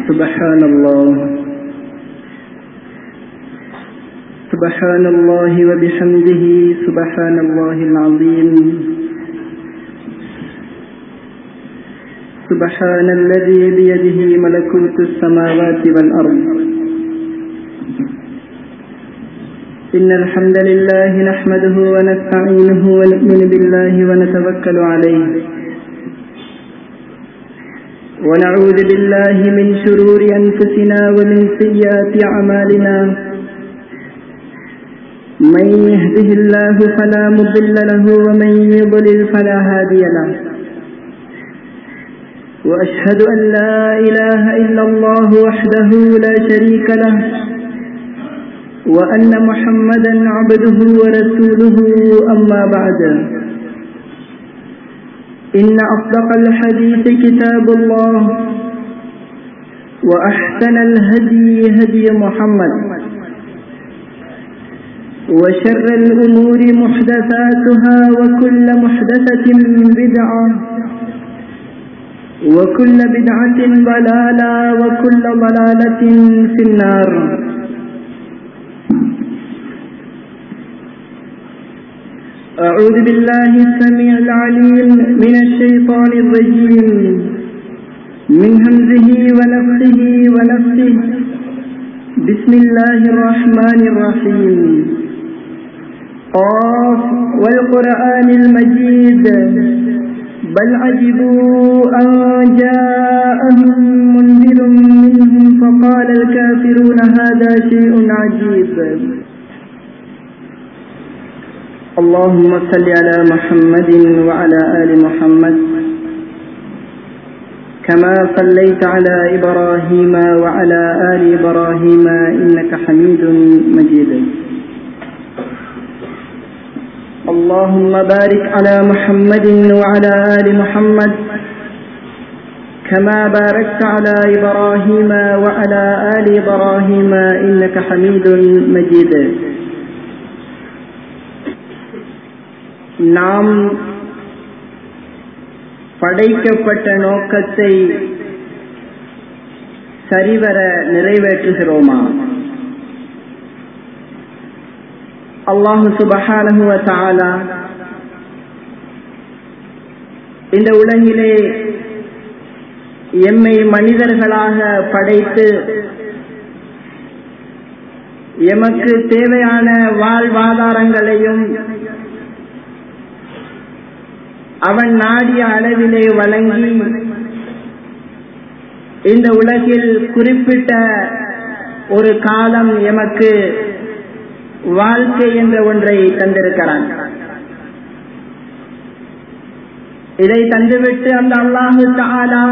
سبحان الله سبحان الله وبحمده سبحان الله العظيم سبحان الذي بيده ملكوت السماوات والأرض إن الحمد لله نحمده ونستعينه ونؤمن بالله ونتوكل عليه ونعوذ بالله من شرور أنفسنا ومن سيئات أعمالنا من يهده الله فلا مضل له ومن يضلل فلا هادي له وأشهد أن لا إله إلا الله وحده لا شريك له وأن محمدا عبده ورسوله أما بعد إن أصدق الحديث كتاب الله وأحسن الهدي هدي محمد وشر الأمور محدثاتها وكل محدثة بدعة وكل بدعة ضلالة وكل ضلالة في النار أعوذ بالله السميع العليم من الشيطان الرجيم من همزه ونفسه ونفسه بسم الله الرحمن الرحيم قاف والقرآن المجيد بل عجبوا أن جاءهم منذر منهم فقال الكافرون هذا شيء عجيب اللهم صل على محمد وعلى آل محمد كما صليت على إبراهيم وعلى آل إبراهيم إنك حميد مجيد اللهم بارك على محمد وعلى آل محمد كما باركت على إبراهيم وعلى آل إبراهيم إنك حميد مجيد நாம் படைக்கப்பட்ட நோக்கத்தை சரிவர நிறைவேற்றுகிறோமா அல்லாஹு சுபஹானஹுவ தாலா இந்த உலகிலே எம்மை மனிதர்களாக படைத்து எமக்கு தேவையான வாழ்வாதாரங்களையும் அவன் நாடிய அளவிலே வழங்கி இந்த உலகில் குறிப்பிட்ட ஒரு காலம் எமக்கு வாழ்க்கை என்ற ஒன்றை தந்திருக்கிறான் இதை தந்துவிட்டு அந்த அல்லாஹு தாலா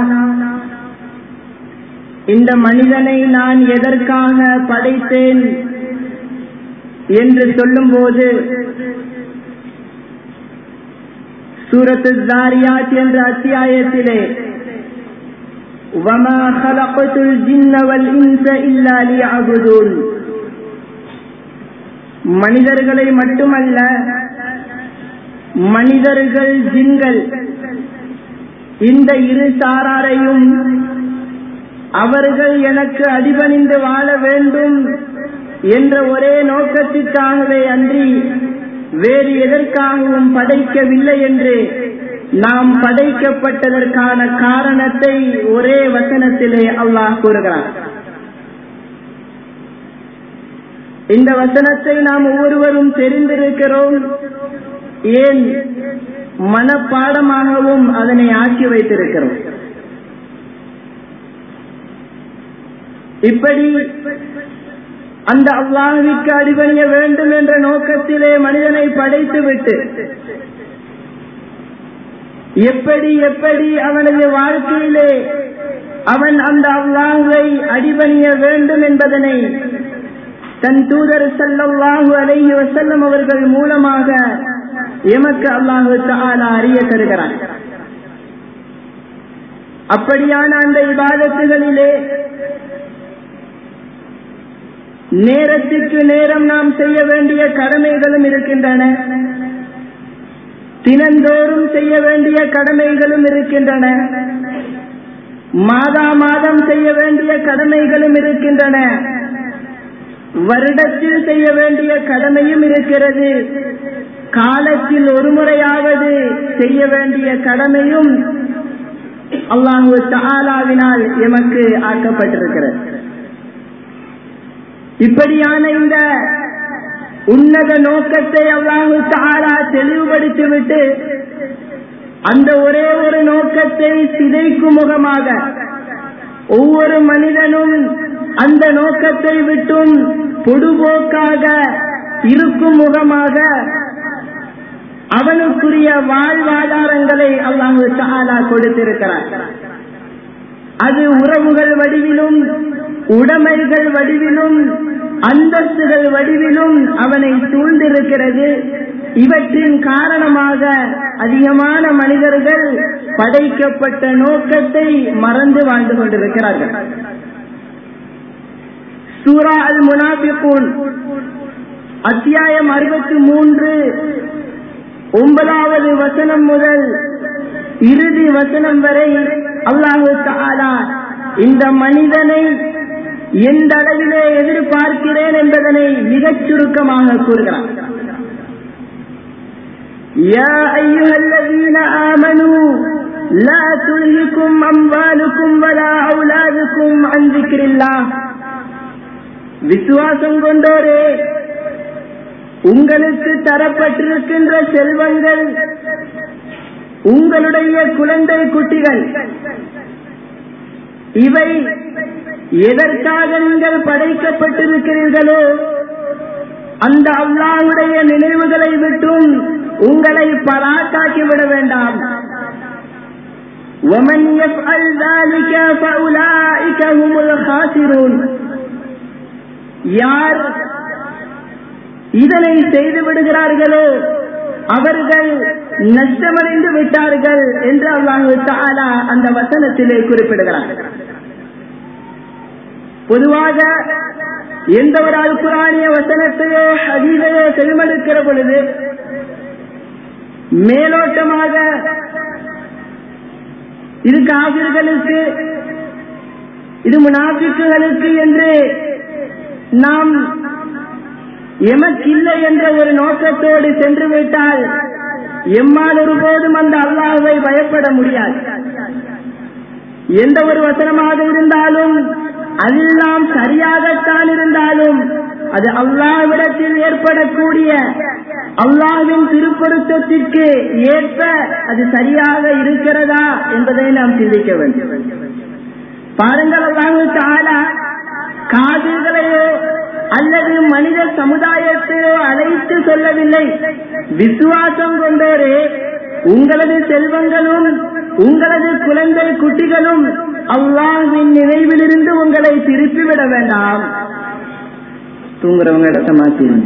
இந்த மனிதனை நான் எதற்காக படைத்தேன் என்று சொல்லும்போது சூரத்து ஜாரியாத் என்ற அத்தியாயத்திலே وما خلقت الجن والإنس إلا ليعبدون மனிதர்களை மட்டுமல்ல மனிதர்கள் ஜின்கள் இந்த இரு சாராரையும் அவர்கள் எனக்கு அடிபணிந்து வாழ வேண்டும் என்ற ஒரே நோக்கத்திற்காகவே அன்றி வேறு எதற்காகவும் படைக்கவில்லை என்று நாம் படைக்கப்பட்டதற்கான காரணத்தை ஒரே வசனத்திலே அல்லாஹ் கூறுகிறார் இந்த வசனத்தை நாம் ஒவ்வொருவரும் தெரிந்திருக்கிறோம் ஏன் மனப்பாடமாகவும் அதனை ஆக்கி வைத்திருக்கிறோம் இப்படி அந்த அல்லாஹுவிற்கு அடிபணிய வேண்டும் என்ற நோக்கத்திலே மனிதனை படைத்துவிட்டு எப்படி எப்படி அவனது வாழ்க்கையிலே அவன் அந்த அல்லாஹுவை அடிபணிய வேண்டும் என்பதனை தன் தூதர் சல்லாஹூ அலைஹி வசல்லம் அவர்கள் மூலமாக எமக்கு அல்லாஹு தாலா அறிய தருகிறான் அப்படியான அந்த இபாதத்துகளிலே நேரத்திற்கு நேரம் நாம் செய்ய வேண்டிய கடமைகளும் இருக்கின்றன தினந்தோறும் செய்ய வேண்டிய கடமைகளும் இருக்கின்றன மாதா மாதம் செய்ய வேண்டிய கடமைகளும் இருக்கின்றன வருடத்தில் செய்ய வேண்டிய கடமையும் இருக்கிறது காலத்தில் ஒரு முறையாவது செய்ய வேண்டிய கடமையும் அல்லாஹு தாலாவினால் எமக்கு ஆக்கப்பட்டிருக்கிறது இப்படியான இந்த உன்னத நோக்கத்தை அல்லாஹு தாலா தெளிவுபடுத்திவிட்டு அந்த ஒரே ஒரு நோக்கத்தை சிதைக்கும் முகமாக ஒவ்வொரு மனிதனும் அந்த நோக்கத்தை விட்டும் பொதுபோக்காக இருக்கும் முகமாக அவனுக்குரிய வாழ்வாதாரங்களை அல்லாஹு சஹாலா கொடுத்திருக்கிறார் அது உறவுகள் வடிவிலும் உடைமைகள் வடிவிலும் அந்தஸ்துகள் வடிவிலும் அவனை சூழ்ந்திருக்கிறது இவற்றின் காரணமாக அதிகமான மனிதர்கள் படைக்கப்பட்ட நோக்கத்தை மறந்து வாழ்ந்து கொண்டிருக்கிறார்கள் சூரா அல் முனாபிகூன் அத்தியாயம் அறுபத்தி மூன்று ஒன்பதாவது வசனம் முதல் இறுதி வசனம் வரை அல்லாஹு தாலா இந்த மனிதனை எந்த அளவிலே எதிர்பார்க்கிறேன் என்பதனை மிகச் சுருக்கமாக கூறுகிறார் يا أيها الذين آمنوا لا تلهكم أموالكم ولا أولادكم عن ذكر الله விசுவாசம் கொண்டோரே உங்களுக்கு தரப்பட்டிருக்கின்ற செல்வங்கள் உங்களுடைய குழந்தை குட்டிகள் இவை எதற்காக நீங்கள் படைக்கப்பட்டிருக்கிறீர்களோ அந்த அல்லாவுடைய நினைவுகளை விட்டும் உங்களை பராக்காக்கி விட வேண்டாம் ومن يفعل ذلك فأولئك هم الخاسرون யார் இதனை செய்து விடுகிறார்களோ அவர்கள் நஷ்டமடைந்து விட்டார்கள் என்று அல்லாஹு தாலா அந்த வசனத்திலே குறிப்பிடுகிறார் பொதுவாக எந்த ஒரு அல்குரானிய வசனத்தையோ ஹதீதையோ செல்மெடுக்கிற பொழுது மேலோட்டமாக இது காவிர்களுக்கு இது முனாபிக்குகளுக்கு என்று நாம் எமக்கில்லை என்ற ஒரு நோக்கத்தோடு சென்று விட்டால் எம்மால் ஒருபோதும் அந்த அல்லாஹை பயப்பட முடியாது எந்த ஒரு வசனமாக இருந்தாலும் அதெல்லாம் சரியாகத்தான் இருந்தாலும் அது அல்லாவிடத்தில் ஏற்படக்கூடிய அல்லாவின் திருப்பொருத்தத்திற்கு ஏற்ப அது சரியாக இருக்கிறதா என்பதை நாம் சிந்திக்க வேண்டும் பாருங்கள் அல்லாஹு தாலா காதுகளையோ அல்லது மனித சமுதாயத்தையோ அழைத்து சொல்லவில்லை விசுவாசம் கொண்டோரே உங்களது செல்வங்களும் உங்களது குழந்தை குட்டிகளும் அல்லாஹின் நினைவிலிருந்து உங்களை திருப்பிவிட வேண்டாம் தூங்குறவங்க இடத்த மாத்திருங்க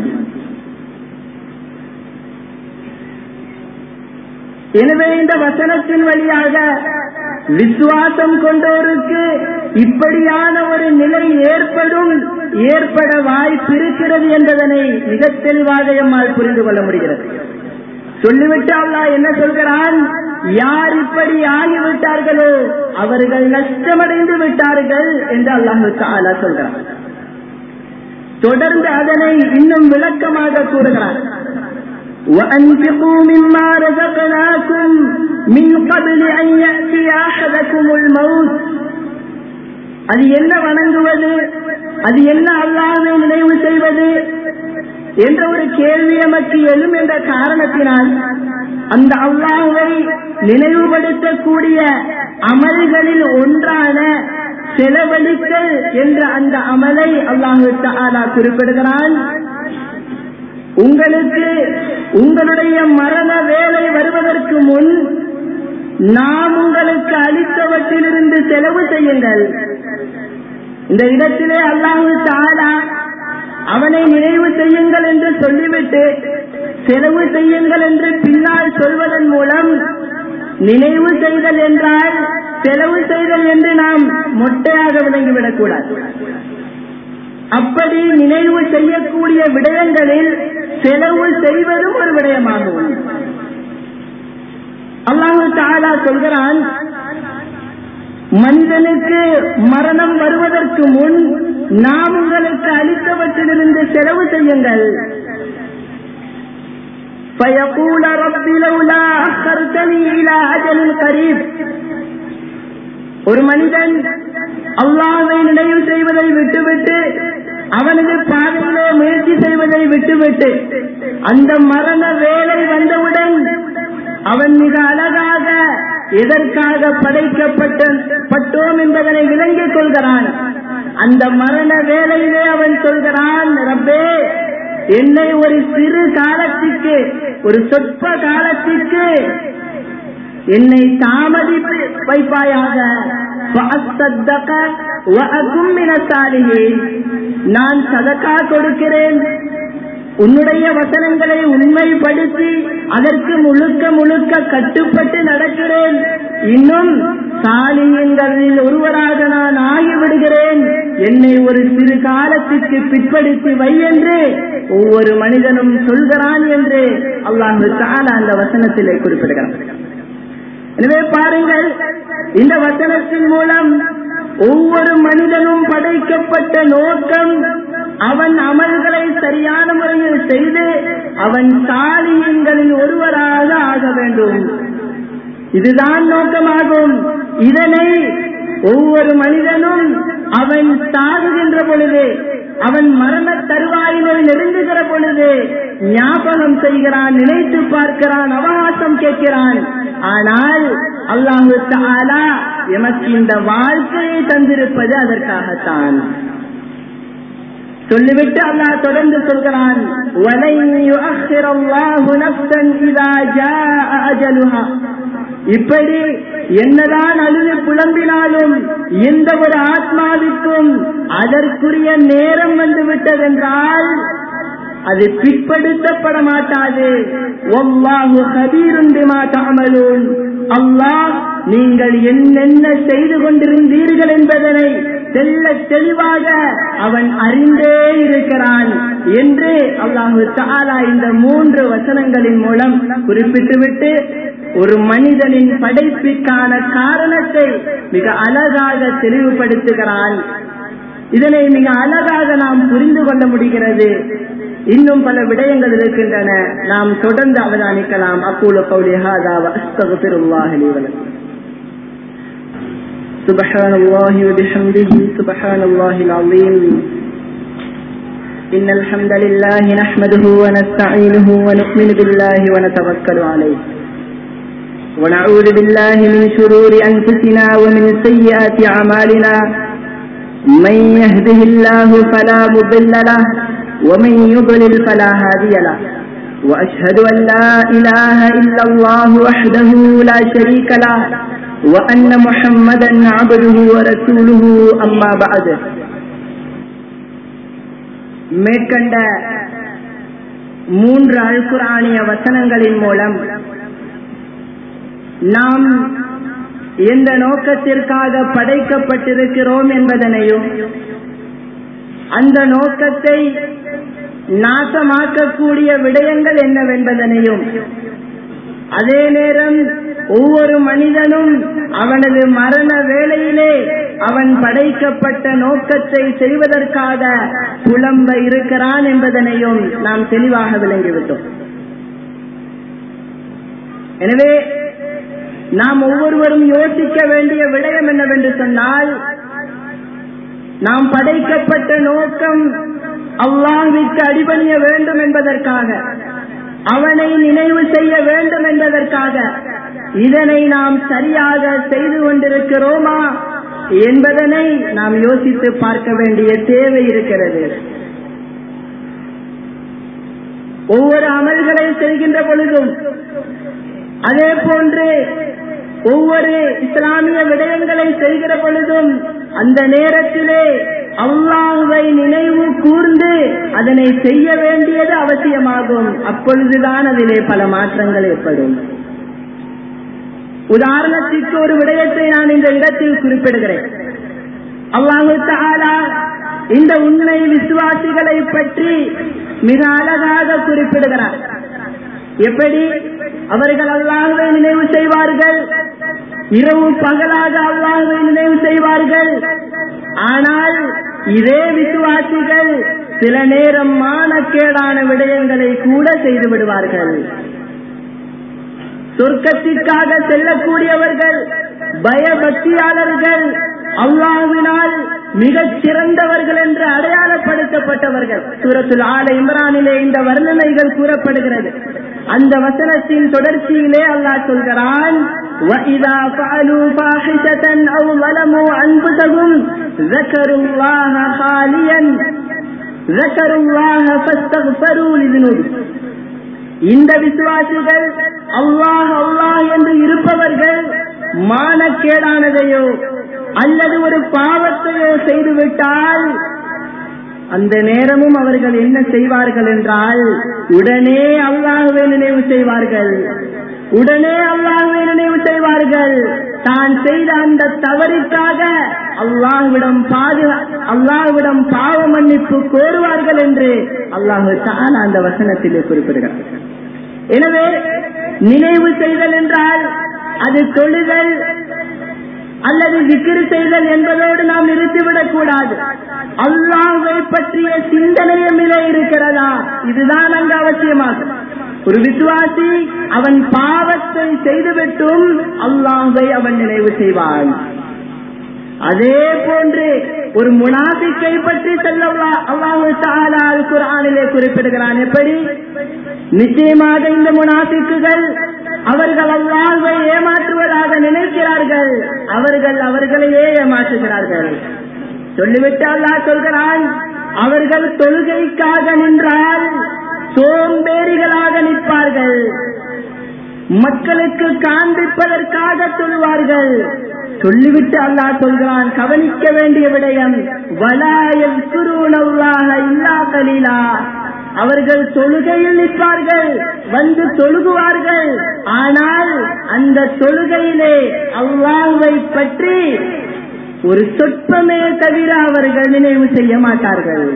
எனவே இந்த வசனத்தின் வழியாக விசுவாசம் கொண்டோருக்கு இப்படியான ஒரு நிலை ஏற்படும் ஏற்பட வாய்ப்பு இருக்கிறது என்பதனை மிக தெளிவாக எம்மால் புரிந்து கொள்ள முடிகிறது சொல்லிவிட்டு அல்லாஹ் என்ன சொல்கிறான் யார் இப்படி ஆகிவிட்டார்களோ அவர்கள் நஷ்டமடைந்து விட்டார்கள் என்று அல்லாஹு தாலா சொல்கிறார் தொடர்ந்து அதனை இன்னும் விளக்கமாக கூறுகிறார் وأنفقوا مما رزقناكم من قبل أن يأتي أحدكم الموت அது என்ன வணங்குவது அது என்ன அல்லாஹை நினைவு செய்வது என்ற ஒரு கேள்வி நமக்கு எழும் என்ற காரணத்தினால் அந்த அல்லாஹை நினைவுபடுத்தக்கூடிய அமல்களில் ஒன்றான செலவழித்தல் என்ற அந்த அமலை அல்லாஹு தாலா குறிப்பிடுகிறான் உங்களுக்கு உங்களுடைய மரண வேலை வருவதற்கு முன் நாம் உங்களுக்கு அளித்தவற்றிலிருந்து செலவு செய்யுங்கள் இந்த இடத்திலே அல்லாஹு தாலா அவனை நினைவு செய்யுங்கள் என்று சொல்லிவிட்டு செலவு செய்யுங்கள் என்று பின்னால் சொல்வதன் மூலம் நினைவு செய்தல் என்றால் செலவு செய்தல் என்று நாம் மொட்டையாக விளங்கிவிடக் கூடாது அப்படி நினைவு செய்யக்கூடிய விடயங்களில் செலவு செய்வதும் ஒரு விடயமாகும் அல்லாஹு தாலா சொல்கிறான் மனிதனுக்கு மரணம் வருவதற்கு முன் நாம் உங்களுக்கு அளித்தவற்றிலிருந்து செலவு செய்யுங்கள் فيقول رب لولا أخرتني إلى أجل قريب ஒரு மனிதன் அல்லாவை நினைவு செய்வதை விட்டுவிட்டு அவனது பாதையிலே முயற்சி செய்வதை விட்டுவிட்டு அந்த மரண வேலை வந்தவுடன் அவன் மிக அழகாக எதற்காக படைக்கப்பட்ட பட்டோம் என்பதனை விளங்கிக் கொள்கிறான் அந்த மரண வேலையிலே அவன் சொல்கிறான் ரப்பே என்னை ஒரு சிறு காலத்திற்கு ஒரு சொற்ப காலத்திற்கு என்னை தாமதித்து வைப்பாயாக நான் சதக்கா கொடுக்கிறேன் உன்னுடைய வசனங்களை உண்மைப்படுத்தி அதற்கு முழுக்க முழுக்க கட்டுப்பட்டு நடக்கிறேன் இன்னும் சாலியங்களில் ஒருவராக நான் ஆகிவிடுகிறேன் என்னை ஒரு சிறு காலத்திற்கு பிற்படுத்தி வை என்று ஒவ்வொரு மனிதனும் சொல்கிறான் என்று அல்லாஹு தாலா அந்த வசனத்திலே குறிப்பிடுகிறான் எனவே பாருங்கள் இந்த வசனத்தின் மூலம் ஒவ்வொரு மனிதனும் படைக்கப்பட்ட நோக்கம் அவன் அமல்களை சரியான முறையில் செய்து அவன் சாலியங்களில் ஒருவராக ஆக வேண்டும் இதுதான் நோக்கமாகும் இதனை ஒவ்வொரு மனிதனும் அவன் சாகுகின்ற பொழுது அவன் மரண தருவாயினை நெருங்குகிற பொழுது ஞாபகம் செய்கிறான் நினைத்து பார்க்கிறான் அவகாசம் கேட்கிறான் ஆனால் அல்லாஹு தாலா எமக்கு இந்த வாழ்க்கையை தந்திருப்பது அதற்காகத்தான் சொல்லிவிட்டு அல்லாஹ் தொடர்ந்து சொல்கிறான் இப்படி என்னதான் அழுது புலம்பினாலும் எந்த ஒரு ஆத்மாவிற்கும் அதற்குரிய நேரம் வந்து விட்டதென்றால் அது பிற்படுத்தப்பட மாட்டாது ஒவ்வாஹு கபீருந்திமா தாமலூன் அல்லாஹ் நீங்கள் என்னென்ன செய்து கொண்டிருந்தீர்கள் என்பதனை தெல்ல தெளிவாக அவன் அறிந்தே இருக்கிறான் என்று அல்லாஹு தாலா இந்த மூன்று வசனங்களின் மூலம் குறிப்பிட்டுவிட்டு ஒரு மனிதனின் படைப்பிற்கான காரணத்தை மிக அழகாக தெளிவுபடுத்துகிறான் இதனை மிக அழகாக நாம் புரிந்து கொள்ள முடிகிறது இன்னும் பல விடயங்கள் இருக்கின்றன நாம் தொடர்ந்து அவதானிக்கலாம் அப்பூல கௌலி ஹாதா அஸ்தகுல்லாஹி வலக்கும் سبحان الله وبحمده سبحان الله العظيم إن الحمد لله نحمده ونستعينه ونؤمن بالله ونتوكل عليه ونعوذ بالله من شرور أنفسنا ومن سيئات أعمالنا من يهده الله فلا مضل له ومن يضلل فلا هادي له وأشهد أن لا إله إلا الله وحده لا شريك له وأن محمدا عبده ورسوله أما بعد மேற்கண்ட மூன்று அல்குரானிய வசனங்களின் மூலம் நாம் எந்த நோக்கத்திற்காக படைக்கப்பட்டிருக்கிறோம் என்பதனையும் அந்த நோக்கத்தை நாசமாக்கக்கூடிய விடயங்கள் என்னவென்பதனையும் அதே நேரம் ஒவ்வொரு மனிதனும் அவனது மரண வேளையிலே அவன் படைக்கப்பட்ட நோக்கத்தை செய்வதற்காக புலம்ப இருக்கிறான் என்பதனையும் நாம் தெளிவாக விளங்கிவிட்டோம் எனவே நாம் ஒவ்வொருவரும் யோசிக்க வேண்டிய விடயம் என்னவென்று சொன்னால் நாம் படைக்கப்பட்ட நோக்கம் அல்லாஹ்விற்கு அடிபணிய வேண்டும் என்பதற்காக அவனை நினைவு செய்ய வேண்டும் என்பதற்காக இதனை நாம் சரியாக செய்து கொண்டிருக்கிறோமா என்பதனை நாம் யோசித்து பார்க்க வேண்டிய தேவை இருக்கிறது ஒவ்வொரு அமல்களை செய்கின்ற பொழுதும் அதே போன்று ஒவ்வொரு இஸ்லாமிய விடயங்களை செய்கிற பொழுதும் அந்த நேரத்திலே அல்லாஹுவை நினைவு கூர்ந்து அதனை செய்ய வேண்டியது அவசியமாகும் அப்பொழுதுதான் அதிலே பல மாற்றங்கள் ஏற்படும் உதாரணத்திற்கு ஒரு விடயத்தை நான் இந்த இடத்தில் குறிப்பிடுகிறேன் அல்லாஹு தாலா இந்த உண்மை விசுவாசிகளை பற்றி மிக அழகாக குறிப்பிடுகிறார் எப்படி அவர்கள் அல்லாஹுவை நினைவு செய்வார்கள் இரவு பகலாக அல்லாஹை நினைவு செய்வார்கள் ஆனால் இதே விசுவாசிகள் சில நேரம் மானக்கேடான விடயங்களை கூட செய்து விடுவார்கள் சொர்க்கத்திற்காக செல்லக்கூடியவர்கள் பயபக்தியாளர்கள் அல்லாஹுவினால் மிகச் சிறந்தவர்கள் என்று அடையாளப்படுத்தப்பட்டவர்கள் சூரத்துல் ஆல இம்ரானிலே இந்த வர்ணனைகள் கூறப்படுகிறது அந்த வசனத்தின் தொடர்ச்சியிலே அல்லாஹ் சொல்கிறான் وَإِذَا فَعَلُوا فَاحِشَةً أَوْ ظَلَمُوا أَنفُسَهُمْ ذَكَرُوا اللَّهَ خَالِيًا ذَكَرُوا اللَّهَ فَاسْتَغْفَرُوا لِذُنُوبِهِمْ இந்த விசுவாசிகள் அல்லாஹ் அல்லாஹ் என்று இருப்பவர்கள் மானக்கேடானதையோ அல்லது ஒரு பாவத்தையோ செய்துவிட்டால் அந்த நேரமும் அவர்கள் என்ன செய்வார்கள் என்றால் உடனே அல்லாஹுவை நினைவு செய்வார்கள் உடனே அல்லாஹுவை நினைவு செய்வார்கள் தான் செய்த அந்த தவறுக்காக அல்லாஹ்விடம் பாதுகா அல்லாஹ்விடம் பாவ மன்னிப்பு கோருவார்கள் என்று அல்லாஹு தான் அந்த வசனத்திலே குறிப்பிடுகிறார் எனவே நினைவு செய்தல் என்றால் அது தொழுதல் அல்லது விக்கிரி செய்தல் என்பதோடு நாம் நிறுத்திவிடக் கூடாது அல்லாஹை பற்றிய சிந்தனையும் நிலை இருக்கிறதா இதுதான் அங்கு அவசியமாகும் ஒரு விசுவாசி அவன் பாவத்தை செய்துவிட்டும் அல்லாஹை அவன் நினைவு செய்வான் அதே போன்று ஒரு முனாபிக்கை பற்றி செல்ல அல்லாஹு தாலா குரானிலே குறிப்பிடுகிறான் எப்படி நிச்சயமாக இந்த முனாபிக்குகள் அவர்கள் அல்லாஹை ஏமாற்றுவதாக நினைக்கிறார்கள் அவர்கள் அவர்களையே ஏமாற்றுகிறார்கள் சொல்லிவிட்டு அல்லாஹ் சொல்கிறான் அவர்கள் தொழுகைக்காக நின்றால் சோம்பேறிகளாக நிற்பார்கள் மக்களுக்கு காண்பிப்பதற்காக சொல்வார்கள் சொல்லிவிட்டு அல்லாஹ் சொல்கிறான் கவனிக்க வேண்டிய விடயம் வலாயம் குருணல்லாக இல்லா கலீலா அவர்கள் தொழுகையில் நிற்பார்கள் வந்து தொழுகுவார்கள் ஆனால் அந்த தொழுகையிலே அல்லாஹை பற்றி ஒரு சொற்பமே தவிர அவர்கள் நினைவு செய்ய மாட்டார்கள்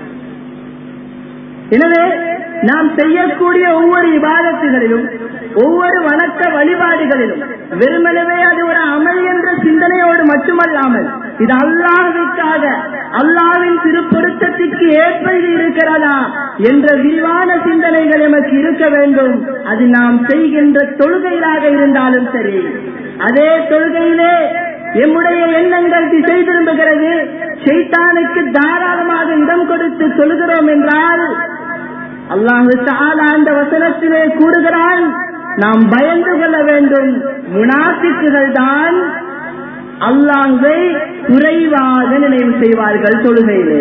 எனவே நாம் செய்யக்கூடிய ஒவ்வொரு விவாதத்துகளிலும் ஒவ்வொரு வணக்க வழிபாடுகளிலும் வெறுமனவே அது ஒரு அமல் என்ற சிந்தனையோடு மட்டுமல்லாமல் இது அல்லாஹுக்காக அல்லாவின் திருப்பொருத்தத்திற்கு ஏற்ப இது இருக்கிறதா என்ற விரிவான சிந்தனைகள் எமக்கு இருக்க வேண்டும் அது நாம் செய்கின்ற தொழுகையிலாக இருந்தாலும் சரி அதே தொழுகையிலே எம்முடைய எண்ணங்கள் திசை திரும்புகிறது செய்தானுக்கு தாராளமாக இடம் கொடுத்து சொல்கிறோம் என்றால் அல்லாஹு தாலா அந்த வசனத்திலே கூறுகிறான் நாம் பயந்து கொள்ள வேண்டும் முனாபிக்குகள் தான் அல்லாஹை குறைவாக நினைவு செய்வார்கள் தொழுகையிலே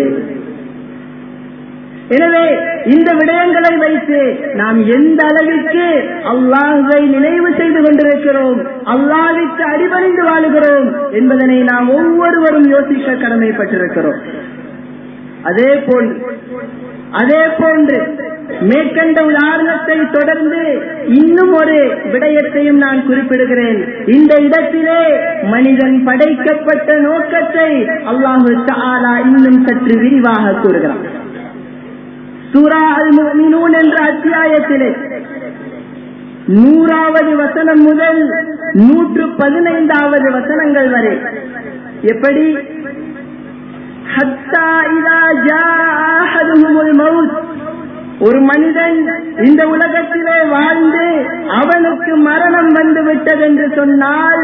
எனவே இந்த விடயங்களை வைத்து நாம் எந்த அளவிற்கு அல்லாஹை நினைவு செய்து கொண்டிருக்கிறோம் அல்லாவிற்கு அடிபணிந்து வாழுகிறோம் என்பதனை நாம் ஒவ்வொருவரும் யோசிக்க கடமைப்பட்டிருக்கிறோம் அதே போன்று அதே போன்று மேற்கண்ட உதாரணத்தை தொடர்ந்து இன்னும் ஒரு விடயத்தையும் நான் குறிப்பிடுகிறேன் இந்த இடத்திலே மனிதன் படைக்கப்பட்ட நோக்கத்தை அல்லாஹு தாலா இன்னும் சற்று விரிவாக கூறுகிறான் சூரா அல் முஃமினூன் என்ற அத்தியாயத்திலே நூறாவது வசனம் முதல் நூற்று பதினைந்தாவது வசனங்கள் வரை எப்படி ஹத்தா இதா ஜா அஹதுஹுமுல் மவுத் ஒரு மனிதன் இந்த உலகத்திலே வாழ்ந்து அவனுக்கு மரணம் வந்து விட்டது என்று சொன்னால்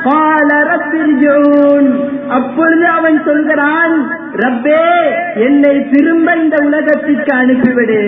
அப்பொழுது அவன் சொல்கிறான் ரப்பே என்னை திரும்ப இந்த உலகத்திற்கு அனுப்பிவிடு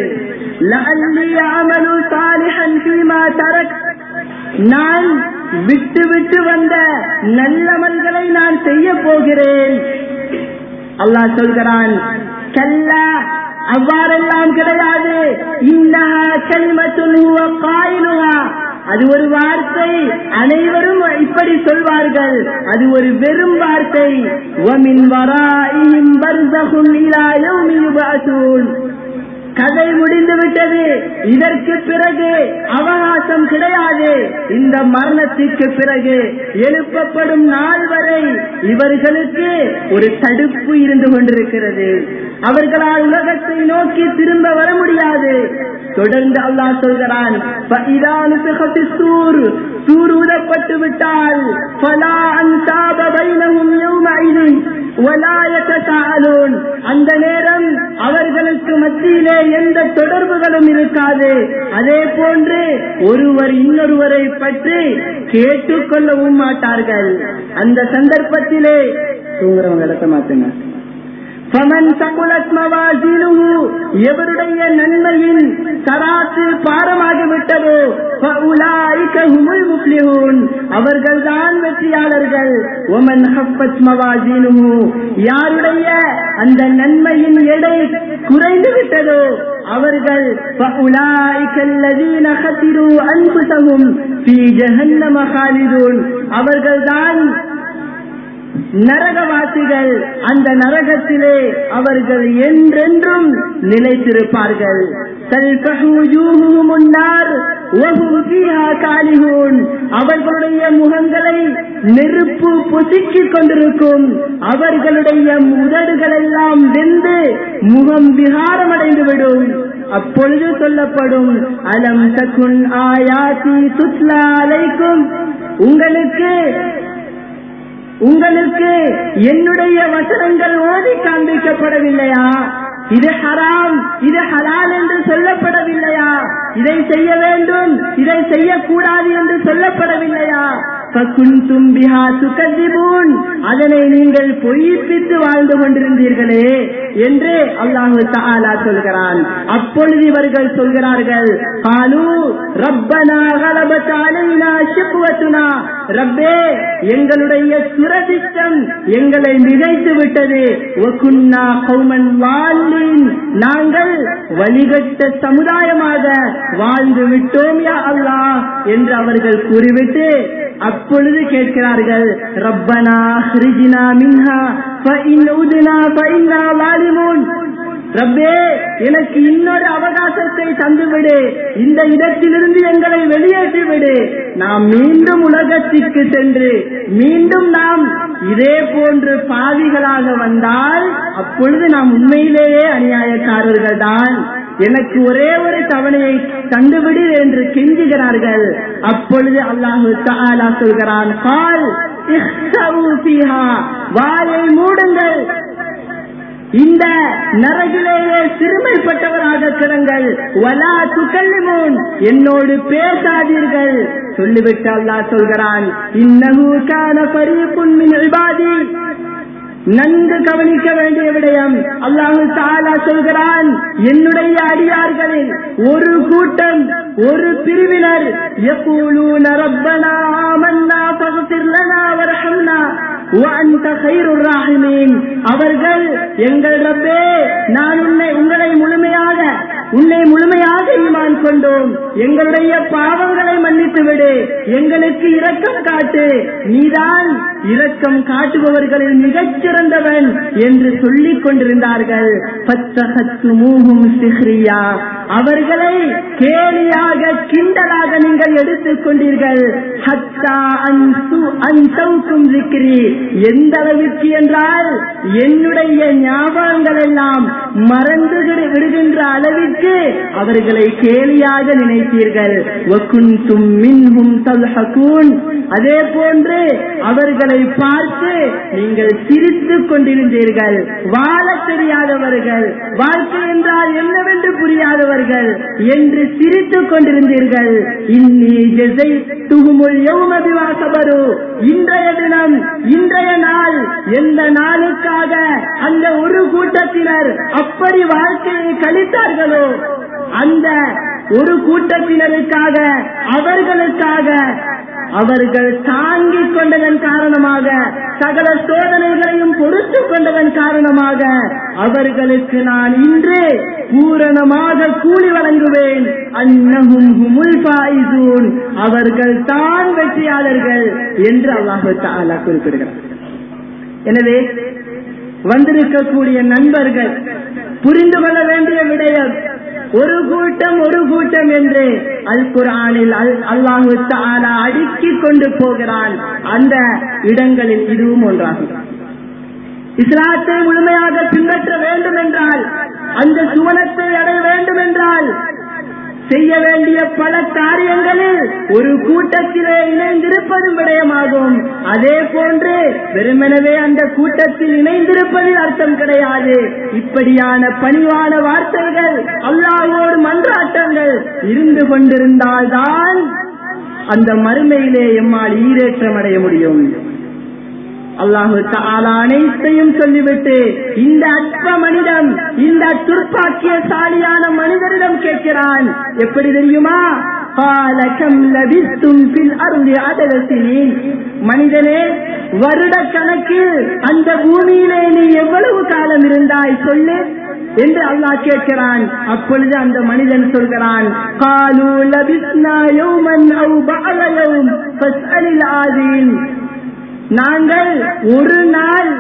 நான் விட்டு விட்டு வந்த நல்லமல்களை நான் செய்ய போகிறேன் அல்லாஹ் சொல்கிறான் கல்லா அவ்வாறெல்லாம் கிடையாது இன்னஹா கலிமத்துன் ஹுவ காயிலுஹா அது ஒரு வார்த்தை அனைவரும் இப்படி சொல்வார்கள் அது ஒரு வெறும் வார்த்தை வமின் வராயிம் பர்சகுன் இலா யௌமி யுபஅஸூன் கதை முடிந்து விட்டது இதற்கு பிறகு அவகாசம் கிடையாது இந்த மரணத்திற்கு பிறகு எழுப்பப்படும் நாள் வரை இவர்களுக்கு ஒரு தடுப்பு இருந்து கொண்டிருக்கிறது அவர்களால் உலகத்தை நோக்கி திரும்ப வர முடியாது தொடர்ந்து அல்லாஹ் சொல்கிறான் فَإِذَا نُفِخَ فِي الصُّورِ சூர் ஊதப்பட்டு விட்டால் فَلَا أَنْسَابَ بَيْنَهُمْ يَوْمَئِذٍ وَلَا يَتَسَاءَلُونَ அந்த நேரம் அவர்களுக்கு மத்தியிலே எந்த தொடர்புகளும் இருக்காது அதே போன்று ஒருவர் இன்னொருவரை பற்றி கேட்டுக்கொள்ளவும் மாட்டார்கள் அந்த சந்தர்ப்பத்திலே தூங்குறவங்க இடத்த மாத்துங்க فمن ثقلت موازينه எவருடைய நன்மையின் தராசு பாரமாகிவிட்டதோ فأولئك هم المفلحون அவர்கள்தான் வெற்றியாளர்கள் ومن خفت موازينه யாருடைய அந்த நன்மையின் எடை குறைந்து விட்டதோ அவர்கள் فأولئك الذين خسروا أنفسهم في جهنم خالدون அவர்கள்தான் நரகவாசிகள் அந்த நரகத்திலே அவர்கள் என்றென்றும் நிலைத்திருப்பார்கள் அவர்களுடைய முகங்களை நெருப்பு பொசுக்கிக் கொண்டிருக்கும் அவர்களுடைய உதடுகள் எல்லாம் வெந்து முகம் விகாரமடைந்துவிடும் அப்பொழுது சொல்லப்படும் அலம் தக்குன் ஆயாசி சுத்லா அலைக்கும் உங்களுக்கு உங்களுக்கு என்னுடைய வசனங்கள் ஓதி காண்பிக்கப்படவில்லையா இது ஹராம் இது ஹலால் என்று சொல்லப்படவில்லையா இதை செய்ய வேண்டும் இதை செய்யக்கூடாது என்று சொல்லப்படவில்லையா அதனை நீங்கள் பொய்ப்பித்து வாழ்ந்து கொண்டிருந்தீர்களே என்று அல்லாஹு தாலா சொல்கிறான் அப்பொழுது இவர்கள் சொல்கிறார்கள் காலு ரப்பனா கலபத்தாலைனா சிப்புவத்துனா ரப்பே எங்களுடைய சுரதிஷ்டம் எங்களை மிகைத்து விட்டது ஒக்குன்னா கௌமன் வாழ்லின் நாங்கள் வழிகட்ட சமுதாயமாக வாழ்ந்து விட்டோம் யா அல்லாஹ் என்று அவர்கள் கூறிவிட்டு அப்பொழுது கேட்கிறார்கள் ரப்பனா ஹிரிஜினா மின்ஹா ஃபஇன் உதுனா ஃபஇன்னா வாலிமூன் ரப்பே எனக்கு இன்னொரு அவகாசத்தை தந்துவிடு இந்த இடத்திலிருந்து எங்களை வெளியேற்றி விடு நாம் மீண்டும் உலகத்திற்கு சென்று மீண்டும் நாம் இதே போன்று பாவிகளாக வந்தால் அப்பொழுது நாம் உண்மையிலேயே அநியாயக்காரர்கள் தான் எனக்கு ஒரே ஒரு தவணையை தந்துவிடு என்று கெஞ்சுகிறார்கள் அப்பொழுது அல்லாஹு தாலா சொல்கிறான் பால் வாயை மூடுங்கள் இந்த நரகிலேயே சிறுமைப்பட்டவராக கிடங்கள் வலா துக்கல்லிமோன் என்னோடு பேசாதீர்கள் சொல்லிவிட்டு அல்லாஹ் சொல்கிறான் இன்னஹு கான ஃபரீகுன் மின் இபாதி நன்கு கவனிக்க வேண்டிய விடயம் அல்லாஹு தாலா சொல்கிறான் என்னுடைய அடியார்களில் ஒரு கூட்டம் ஒரு பிரிவினர் يقولون ربنا آمنا فاغفر لنا وارحمنا وأنت خير الراحمين அவர்கள் எங்கள் ரப்பே நான் உன்னை உங்களை முழுமையாக உன்னை முழுமையாக ஈமான் கொண்டோம் எங்களுடைய பாவங்களை மன்னித்து விடு எங்களுக்கு இரக்கம் காட்டு நீதான் இரக்கம் காட்டுபவர்களில் மிகச் சிறந்தவன் என்று சொல்லிக் கொண்டிருந்தார்கள் அவர்களை கேலியாக கிண்டலாக நீங்கள் எடுத்துக் கொண்டீர்கள் எந்த அளவிற்கு என்றால் என்னுடைய ஞாபகங்கள் எல்லாம் மறந்து விடுகின்ற அளவிற்கு அவர்களை கேலியாக நினைத்தீர்கள் அதே போன்று அவர்களை பார்த்து நீங்கள் சிரித்துக் கொண்டிருந்தீர்கள் வாழ தெரியாதவர்கள் வாழ்க்கை என்றால் என்னவென்று புரியாதவர்கள் என்று சிரித்துக் கொண்டிருந்தீர்கள் இன்னி ஜெசை துகுமுல் யௌமதிவாசபரு இன்றைய தினம் இன்றைய நாள் எந்த நாளுக்காக அந்த ஒரு கூட்டத்தினர் அப்படி வாழ்க்கையை கழித்தார்களோ அந்த ஒரு கூட்டத்தினருக்காக அவர்களுக்காக அவர்கள் தாங்கிக் கொண்டதன் காரணமாக சகல சோதனைகளையும் பொறுத்து கொண்டதன் காரணமாக அவர்களுக்கு நான் இன்று பூரணமாக கூலி வழங்குவேன் அன்னஹும் ஹுமுல் ஃபாயிசூன் அவர்கள் தான் வெற்றியாளர்கள் என்று அல்லாஹு தஆலா குறிப்பிடுகிறார் எனவே வந்திருக்கக்கூடிய நண்பர்கள் புரிந்து கொள்ள வேண்டிய விடயம் ஒரு கூட்டம் ஒரு கூட்டம் என்று அல் குரானில் அல்லாஹு தாலா அடுக்கிக் கொண்டு போகிறான் அந்த இடங்களில் இதுவும் ஒன்றாகும் இஸ்லாத்தை முழுமையாக பின்பற்ற வேண்டும் என்றால் அந்த சுவனத்தை அடைய வேண்டும் என்றால் செய்ய வேண்டிய பல காரியங்களில் ஒரு கூட்டத்திலே இணைந்திருப்பதும் விடயமாகும் அதே போன்று வெறுமெனவே அந்த கூட்டத்தில் இணைந்திருப்பதில் அர்த்தம் கிடையாது இப்படியான பணிவான வார்த்தைகள் அல்லாஹோடு மன்றாட்டங்கள் இருந்து கொண்டிருந்தால்தான் அந்த மறுமையிலே எம்மால் ஈரேற்றம் அடைய முடியும் அல்லாஹு தாலா அனைத்தையும் சொல்லிவிட்டு இந்த அற்ப மனிதன் இந்த துர்ப்பாக்கியசாலியான மனிதரிடம் கேட்கிறான் எப்படி தெரியுமா قال كم لبثتم في الأرض عدد سنين மனிதனே வருட கணக்கில் அந்த பூமியிலே நீ எவ்வளவு காலம் இருந்தாய் சொல்லு என்று அல்லாஹ் கேட்கிறான் அப்பொழுது அந்த மனிதன் சொல்கிறான் காலு லபிஸ்னா யௌமன் அவு பஅல யௌம் ஃபஸ்அலில் ஆதீன் நாங்கள் ஒரு நாள்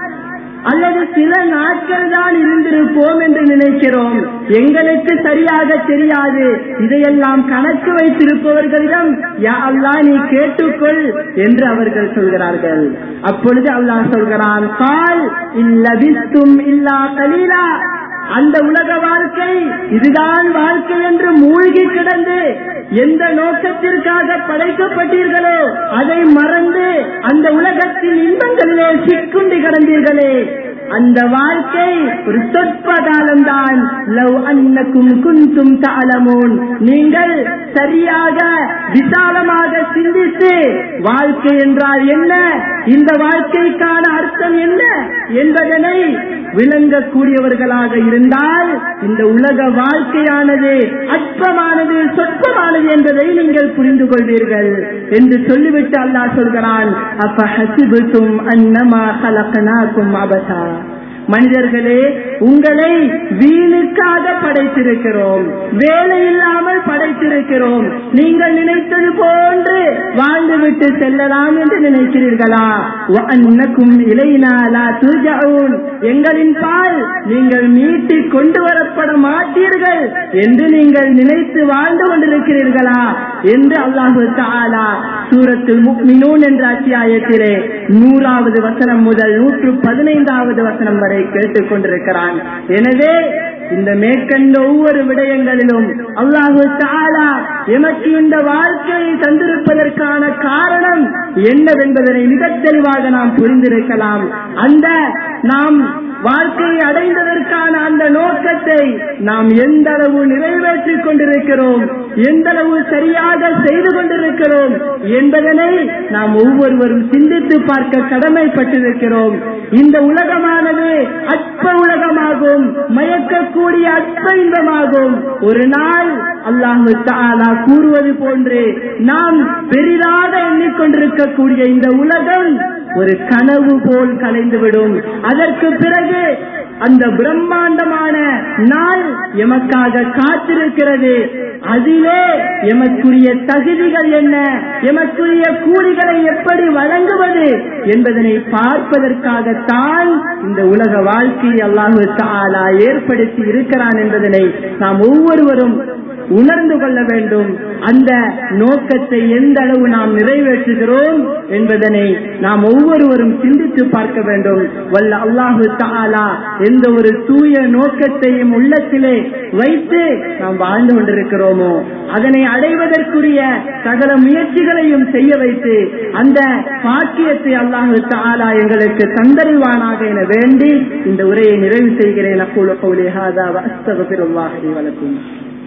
அல்லது சில நாட்கள் தான் இருந்திருப்போம் என்று நினைக்கிறோம் எங்களுக்கு சரியாக தெரியாது இதையெல்லாம் கணக்கு வைத்திருப்பவர்களிடம் யா அல்லாஹ் நீ கேட்டுக்கொள் என்று அவர்கள் சொல்கிறார்கள் அப்பொழுது அல்லாஹ் சொல்கிறான் கால் இல்லபித்தும் இல்லா கலீலா அந்த உலக வாழ்க்கை இதுதான் வாழ்க்கை என்று மூழ்கி கிடந்து எந்த நோக்கத்திற்காக படைக்கப்பட்டீர்களோ அதை மறந்து அந்த உலகத்தின் இன்பங்களிலே சிக்குண்டி கிடந்தீர்களே அந்த வாழ்க்கை ஒரு சொற்ப காலம்தான் லவ் அன்னக்கும் குந்தும் தாளமோன் நீங்கள் சரியாக விசாலமாக சிந்தித்து வாழ்க்கை என்றால் என்ன இந்த வாழ்க்கைக்கான அர்த்தம் என்ன என்பதனை விளங்கக்கூடியவர்களாக இருந்தால் இந்த உலக வாழ்க்கையானது அற்பமானது சொற்பமானது என்பதை நீங்கள் புரிந்து கொள்வீர்கள் என்று சொல்லிவிட்டு அல்லாஹ் சொல்கிறான் அப்ப ஹசிபுத்தும் அன்னமா கலக்கனாக்கும் அபசா மனிதர்களே உங்களை வீணுக்காக படைத்திருக்கிறோம் வேலை இல்லாமல் படைத்திருக்கிறோம் நீங்கள் நினைத்தது போன்று வாழ்ந்துவிட்டு செல்லலாம் என்று நினைக்கிறீர்களா அன்னக்கும் இலைனாலா துஜவுன் எங்களின் பால் நீங்கள் மீட்டி கொண்டு வரப்பட மாட்டீர்கள் என்று நீங்கள் நினைத்து வாழ்ந்து கொண்டிருக்கிறீர்களா என்று அல்லாஹு தாலா சூரத்தில் முக்மினூன் என்ற அத்தியாயத்திலே நூறாவது வசனம் முதல் நூற்று பதினைந்தாவது வசனம் வரை கேட்டுக் கொண்டிருக்கிறான் எனவே இந்த மேற்கண்ட ஒவ்வொரு விடயங்களிலும் அல்லாஹு தாலா எமக்கு இந்த வாழ்க்கையை தந்திருப்பதற்கான காரணம் என்னவென்பதனை மிக தெளிவாக நாம் புரிந்திருக்கலாம் அந்த நாம் வாழ்க்கையை அடைந்ததற்கான அந்த நோக்கத்தை நாம் எந்த அளவு நிறைவேற்றிக் கொண்டிருக்கிறோம் எந்த அளவு சரியாக செய்து கொண்டிருக்கிறோம் என்பதனை நாம் ஒவ்வொருவரும் சிந்தித்து பார்க்க கடமைப்பட்டிருக்கிறோம் இந்த உலகமானது அற்ப உலகமாகும் மயக்கக்கூடிய அற்ப இன்பமாகும் ஒரு நாள் அல்லாஹு தாலா கூறுவது போன்று நாம் பெரிதாக எண்ணிக்கொண்டிருக்கக்கூடிய இந்த உலகம் ஒரு கனவு போல் கலைந்துவிடும் அதற்கு பிறகு அந்த பிரம்மாண்டமான நாள் எமக்காக காத்திருக்கிறது அதிலே எமக்குரிய தகுதிகள் என்ன எமக்குரிய கூலிகளை எப்படி வழங்குவது என்பதனை பார்ப்பதற்காகத்தான் இந்த உலக வாழ்க்கையை அல்லாஹு தாலா ஏற்படுத்தி இருக்கிறான் என்பதனை நாம் ஒவ்வொருவரும் உணர்ந்து கொள்ள வேண்டும் அந்த நோக்கத்தை எந்த அளவு நாம் நிறைவேற்றுகிறோம் என்பதனை நாம் ஒவ்வொருவரும் சிந்தித்து பார்க்க வேண்டும் வல்ல அல்லாஹு தாலா எந்த ஒரு தூய நோக்கத்தையும் உள்ளத்திலே வைத்து நாம் வாழ்ந்து கொண்டிருக்கிறோமோ அதனை அடைவதற்குரிய சகல முயற்சிகளையும் செய்ய வைத்து அந்த பாக்கியத்தை அல்லாஹு தாலா எங்களுக்கு தந்தறிவானாக என வேண்டி இந்த உரையை நிறைவு செய்கிறேன் அக்கூல கௌலி ஹாதா வஸ்தகபிருல்லாஹி வலக்கும்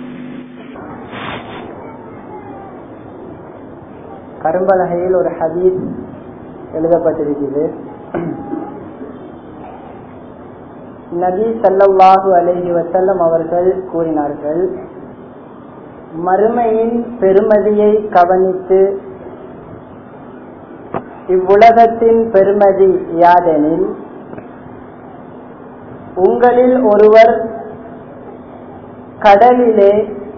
கரும்பலகையில் ஒரு ஹதீஸ் எழுதப்பட்டிருக்கிறது நபி சல்லல்லாஹு அலைஹி வசல்லம் அவர்கள் கூறினார்கள் மறுமையின் பெருமதியை கவனித்து இவ்வுலகத்தின் பெருமதி யாதெனில் உங்களில் ஒருவர் கடலிலே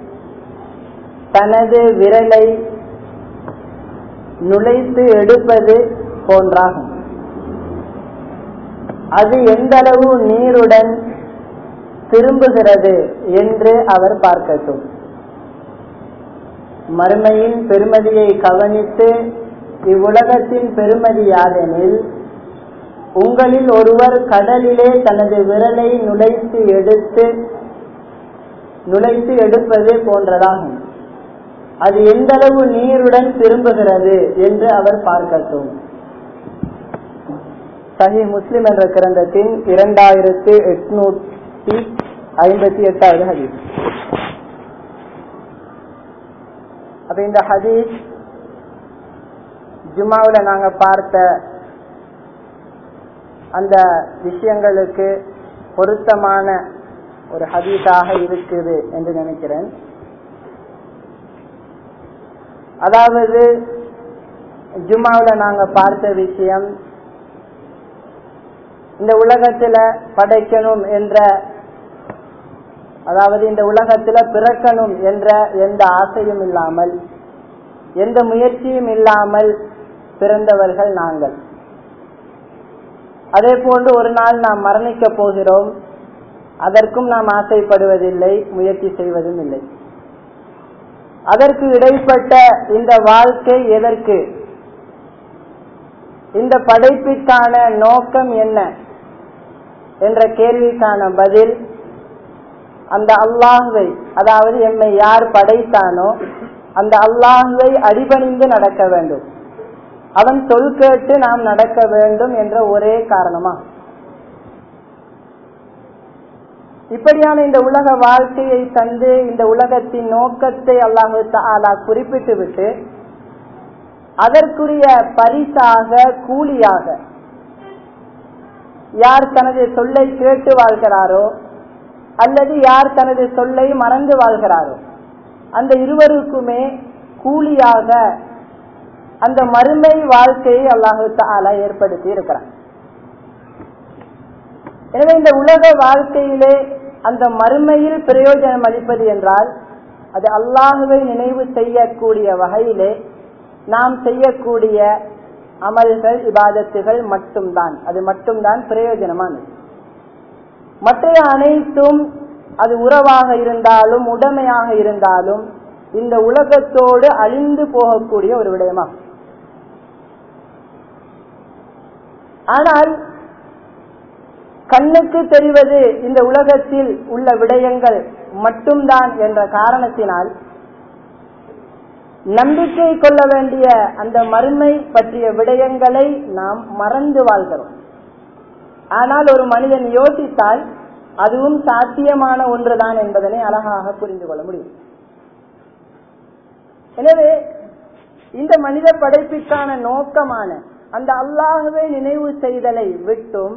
தனது விரலை நுழைத்து எடுப்பது போன்றாகும் அது எந்தளவு நீருடன் திரும்புகிறது என்று அவர் பார்க்கட்டும் மறுமையின் பெருமதியை கவனித்து இவ்வுலகத்தின் பெருமதி யாதெனில் உங்களில் ஒருவர் கடலிலே தனது விரலை நுழைத்து எடுத்து நுழைத்து எடுப்பது போன்றதாகும் அது எந்த அளவு நீருடன் திரும்புகிறது என்று அவர் பார்க்கட்டும் சஹி முஸ்லிம் என்ற கிரந்தத்தின் இரண்டாயிரத்து எட்நூத்தி ஐம்பத்தி எட்டாவது ஹதீஸ் அப்ப இந்த ஹதீஸ் ஜுமாவுல நாங்க பார்த்த அந்த விஷயங்களுக்கு பொருத்தமான ஒரு ஹதீஸாக இருக்குது என்று நினைக்கிறேன் அதாவது ஜும்மாவுல நாங்க பார்த்த விஷயம் இந்த உலகத்துல படைக்கணும் என்ற அதாவது இந்த உலகத்துல பிறக்கணும் என்ற எந்த ஆசையும் இல்லாமல் எந்த முயற்சியும் இல்லாமல் பிறந்தவர்கள் நாங்கள் அதே போன்று ஒரு நாள் நாம் மரணிக்க போகிறோம் அதற்கும் நாம் ஆசைப்படுவதில்லை முயற்சி செய்வதும் இல்லை அதற்கு இடைப்பட்ட இந்த வாழ்க்கை எதற்கு இந்த படைப்பிற்கான நோக்கம் என்ன என்ற கேள்விக்கான பதில் அந்த அல்லாஹுவை அதாவது எம்மை யார் படைத்தானோ அந்த அல்லாஹுவை அடிபணிந்து நடக்க வேண்டும் அவன் சொல் கேட்டு நாம் நடக்க வேண்டும் என்ற ஒரே காரணமா இப்படியான இந்த உலக வாழ்க்கையை தந்து இந்த உலகத்தின் நோக்கத்தை அல்லாஹு தாலா குறிப்பிட்டு விட்டு அதற்குரிய பரிசாக கூலியாக யார் தனது சொல்லை கேட்டு வாழ்கிறாரோ அல்லது யார் தனது சொல்லை மறந்து வாழ்கிறாரோ அந்த இருவருக்குமே கூலியாக அந்த மறுமை வாழ்க்கையை அல்லாஹு தாலா ஏற்படுத்தி இருக்கிறார் எனவே இந்த உலக வாழ்க்கையிலே அந்த மறுமையில் பிரயோஜனம் அளிப்பது என்றால் அது அல்லாஹுவை நினைவு செய்யக்கூடிய வகையிலே நாம் செய்யக்கூடிய அமல்கள் இபாதத்துகள் மட்டும்தான் அது மட்டும்தான் பிரயோஜனமானது மற்ற அனைத்தும் அது உறவாக இருந்தாலும் உடமையாக இருந்தாலும் இந்த உலகத்தோடு அழிந்து போகக்கூடிய ஒரு விடயமாகும் ஆனால் கண்ணுக்கு தெரிவது இந்த உலகத்தில் உள்ள விடயங்கள் மட்டும்தான் என்ற காரணத்தினால் நம்பிக்கை கொள்ள வேண்டிய அந்த மறுமை பற்றிய விடயங்களை நாம் மறந்து வாழ்கிறோம் ஆனால் ஒரு மனிதன் யோசித்தால் அதுவும் சாத்தியமான ஒன்றுதான் என்பதனை அழகாக புரிந்து கொள்ள முடியும் எனவே இந்த மனித படைப்பிற்கான நோக்கமான அந்த அல்லாஹுவை நினைவு செய்தலை விட்டும்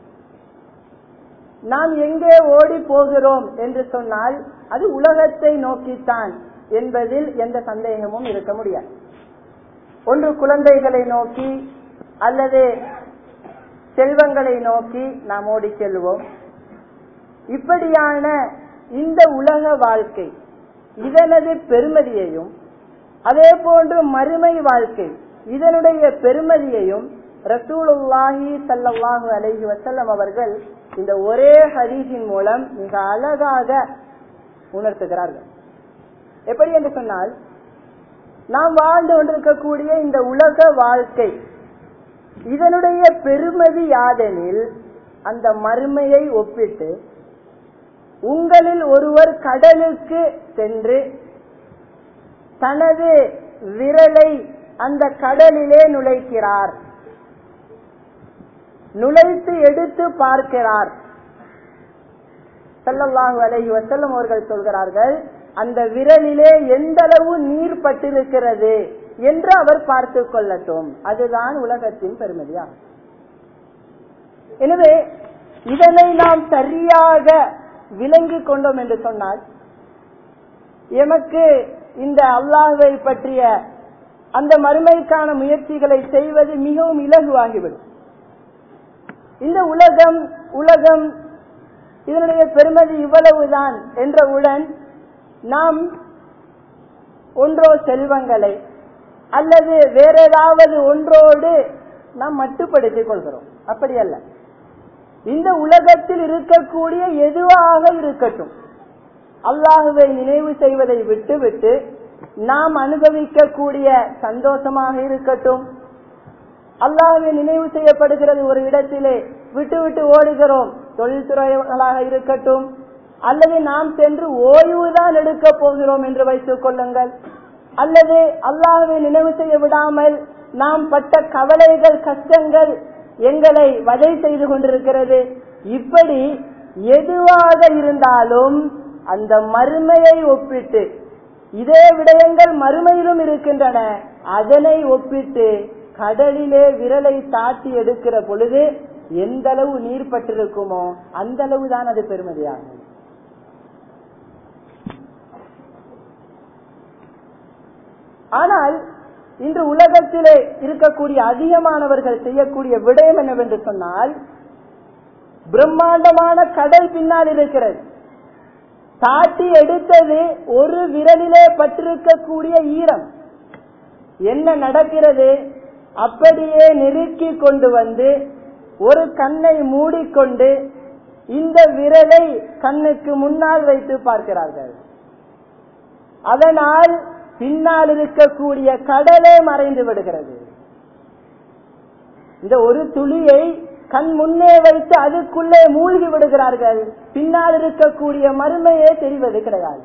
நாம் எங்கே ஓடி போகிறோம் என்று சொன்னால் அது உலகத்தை நோக்கித்தான் என்பதில் எந்த சந்தேகமும் இருக்க முடியாது ஒன்று குழந்தைகளை நோக்கி அல்லது செல்வங்களை நோக்கி நாம் ஓடி செல்வோம் இப்படியான இந்த உலக வாழ்க்கை இதனது பெருமதியையும் அதே போன்று மறுமை வாழ்க்கை இதனுடைய பெருமதியையும் ரசூலுல்லாஹி சல்லாஹு அலைஹி வசல்லம் அவர்கள் இந்த ஒரே ஹதீஸின் மூலம் மிக அழகாக உணர்த்துகிறார்கள் எப்படி என்று சொன்னால் நாம் வாழ்ந்து கொண்டிருக்கக்கூடிய இந்த உலக வாழ்க்கை இதனுடைய பெருமதி யாதெனில் அந்த மறுமையை ஒப்பிட்டு உங்களில் ஒருவர் கடலுக்கு சென்று தனது விரலை அந்த கடலிலே நுழைக்கிறார் நுழைத்து எடுத்து பார்க்கிறார் சல்லல்லாஹு அலைஹி வசல்லம் அவர்கள் சொல்கிறார்கள் அந்த விரலிலே எந்த அளவு நீர் பட்டிருக்கிறது என்று அவர் பார்த்து கொள்ளட்டும் அதுதான் உலகத்தின் பெருமதியாகும் எனவே இதனை நாம் சரியாக விளங்கி கொண்டோம் என்று சொன்னால் எமக்கு இந்த அல்லாஹை பற்றிய அந்த மறுமைக்கான முயற்சிகளை செய்வது மிகவும் இலகுவாகிவிடும் இந்த உலகம் உலகம் இதனுடைய பெருமதி இவ்வளவுதான் என்றவுடன் நாம் ஒன்றோ செல்வங்களை அல்லது வேற ஏதாவது ஒன்றோடு நாம் மட்டுப்படுத்திக் கொள்கிறோம் அப்படி அல்ல இந்த உலகத்தில் இருக்கக்கூடிய எதுவாக இருக்கட்டும் அல்லாஹுவை நினைவு செய்வதை விட்டுவிட்டு நாம் அனுபவிக்கக்கூடிய சந்தோஷமாக இருக்கட்டும் அல்லாஹுவை நினைவு செய்யப்படுகிறது ஒரு இடத்திலே விட்டு விட்டு ஓடுகிறோம் தொழில்துறைகளாக இருக்கட்டும் அல்லது நாம் சென்று ஓய்வுதான் எடுக்க போகிறோம் என்று வைத்துக் கொள்ளுங்கள் அல்லது அல்லாஹ்வை நினைவு செய்ய விடாமல் நாம் பட்ட கவலைகள் கஷ்டங்கள் எங்களை வதை செய்து கொண்டிருக்கிறது இப்படி எதுவாக இருந்தாலும் அந்த மறுமையை ஒப்பிட்டு இதே விடயங்கள் மறுமையிலும் இருக்கின்றன அதனை ஒப்பிட்டு கடலிலே விரலை தாட்டி எடுக்கிற பொழுது எந்த அளவு நீர் பட்டிருக்குமோ அந்த அளவு தான் அது பெருமதியாகும் ஆனால் இன்று உலகத்திலே இருக்கக்கூடிய அதிகமானவர்கள் செய்யக்கூடிய விடயம் என்னவென்று சொன்னால் பிரம்மாண்டமான கடல் பின்னால் இருக்கிறது தாட்டி எடுத்தது ஒரு விரலிலே பட்டிருக்கக்கூடிய ஈரம் என்ன நடக்கிறது அப்படியே நெருக்கி கொண்டு வந்து ஒரு கண்ணை மூடிக்கொண்டு இந்த விரலை கண்ணுக்கு முன்னால் வைத்து பார்க்கிறார்கள் அதனால் பின்னால் இருக்கக்கூடிய கடலே மறைந்து விடுகிறது இந்த ஒரு துளியை கண் முன்னே வைத்து அதுக்குள்ளே மூழ்கி விடுகிறார்கள் பின்னால் இருக்கக்கூடிய மறுமையே தெரிவது கிடையாது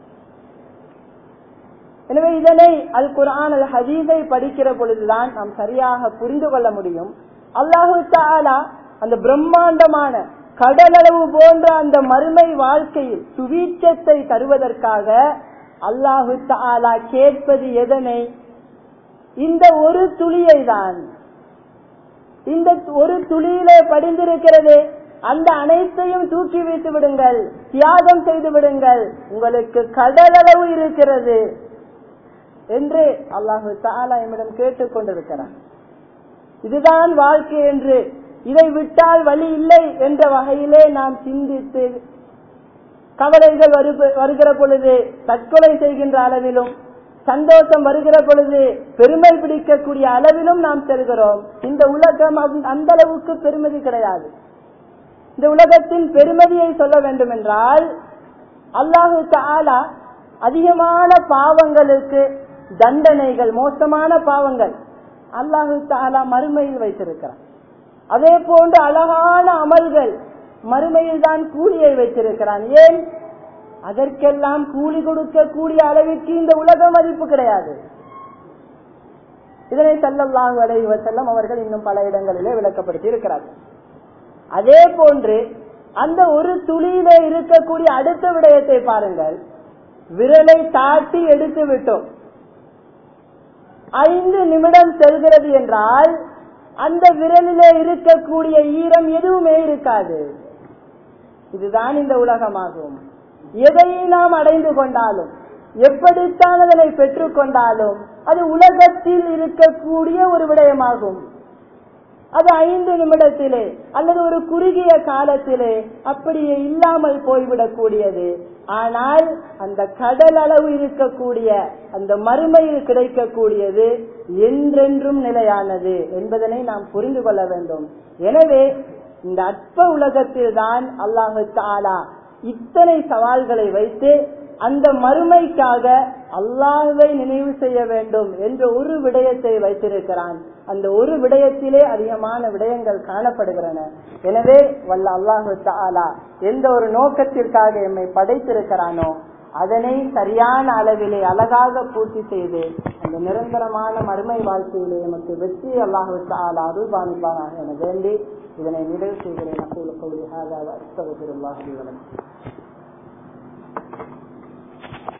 எனவே இதனை அல் குரான் அல் ஹதீஸை படிக்கிற பொழுதுதான் நாம் சரியாக புரிந்து கொள்ள முடியும் அல்லாஹு தாலா அந்த பிரம்மாண்டமான கடலளவு போன்ற அந்த மறுமை வாழ்க்கையில் சுவீச்சத்தை தருவதற்காக அல்லாஹு தாலா கேட்பது எதனை இந்த ஒரு துளியை தான் இந்த ஒரு துளியிலே படிந்திருக்கிறது அந்த அனைத்தையும் தூக்கி வைத்து விடுங்கள் தியாகம் செய்து விடுங்கள் உங்களுக்கு கடலளவு இருக்கிறது என்று அல்லாஹு தாலா எம்மிடம் கேட்டுக் கொண்டிருக்கிறார் இதுதான் வாழ்க்கை என்று இதை விட்டால் வழி இல்லை என்ற வகையிலே நாம் சிந்தித்து கவலைகள் வருகிற பொழுது தற்கொலை செய்கின்ற அளவிலும் சந்தோஷம் வருகிற பொழுது பெருமை பிடிக்கக்கூடிய அளவிலும் நாம் செல்கிறோம் இந்த உலகம் அந்த அளவுக்கு பெருமதி கிடையாது இந்த உலகத்தின் பெருமதியை சொல்ல வேண்டும் என்றால் அல்லாஹு தாலா அதிகமான பாவங்களுக்கு தண்டனைகள் மோசமான பாவங்கள் அல்லாஹு தாலா மறுமையில் வைத்திருக்கிறார் அதே போன்று அழகான அமல்கள் மறுமையில் தான் கூலியை வைத்திருக்கிறான் ஏன் அதற்கெல்லாம் கூலி கொடுக்கக்கூடிய அளவிற்கு இந்த உலக மதிப்பு கிடையாது இதனை செல்லல்லாஹு அலைவ செல்லம் அவர்கள் இன்னும் பல இடங்களிலே விளக்கப்படுத்தி இருக்கிறார்கள் அதே போன்று அந்த ஒரு துளியிலே இருக்கக்கூடிய அடுத்த விடயத்தை பாருங்கள் விரலை தாட்டி எடுத்து விட்டோம் ஐந்து நிமிடம் செல்கிறது என்றால் அந்த விரலிலே இருக்கக்கூடிய ஈரம் எதுவுமே இருக்காது இதுதான் இந்த உலகமாகும் எதை நாம் அடைந்து கொண்டாலும் எப்படித்தான் அதனை பெற்றுக் கொண்டாலும் அது உலகத்தில் இருக்கக்கூடிய ஒரு விடயமாகும் அது ஐந்து நிமிடத்திலே அல்லது ஒரு குறுகிய காலத்திலே அப்படியே இல்லாமல் போய்விடக் கூடியது ஆனால் அந்த கடல் அளவு இருக்கக்கூடிய அந்த மறுமையில் கிடைக்கக்கூடியது என்றென்றும் நிலையானது என்பதனை நாம் புரிந்து கொள்ள வேண்டும் எனவே இந்த அற்ப உலகத்தில் தான் அல்லாஹு தாலா இத்தனை சவால்களை வைத்து அந்த மறுமைக்காக அல்லாஹுவை நினைவு செய்ய வேண்டும் என்ற ஒரு விடயத்தை வைத்திருக்கிறான் அந்த ஒரு விடயத்திலே அதிகமான விடயங்கள் காணப்படுகிறன எனவே வல்ல அல்லாஹு தாலா எந்த ஒரு நோக்கத்திற்காக எம்மை படைத்திருக்கிறானோ அதனை சரியான அளவிலே அழகாக பூர்த்தி செய்து அந்த நிரந்தரமான மறுமை வாழ்க்கையிலே நமக்கு வெற்றி அல்லாஹு தாலா அருள்பானிப்பானாக என வேண்டி இதனை நிறைவு செய்கிறேன் அப்போது கௌரி ஹாதா அஸ்தகுல்லாஹி வலக்கும்